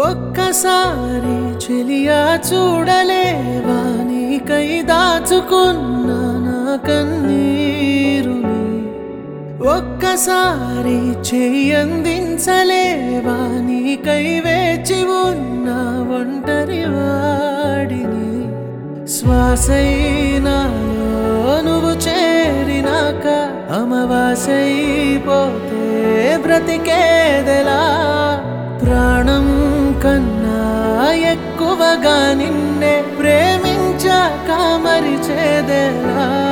ఒక్కసారి చెలియా చూడలేవా నీకై దాచుకున్న నా కన్నీరుని ఒక్కసారి చెయ్యందించలేవా నీకై వేచి ఉన్న ఒంటరి వాడిని శ్వాసైనాలో నువ్వు చేరినాక అమవాసైపోతే బ్రతికేదెలా ప్రాణం కన్నా ఎక్కువగా నిన్నే ప్రేమించాక మరిచేదెలా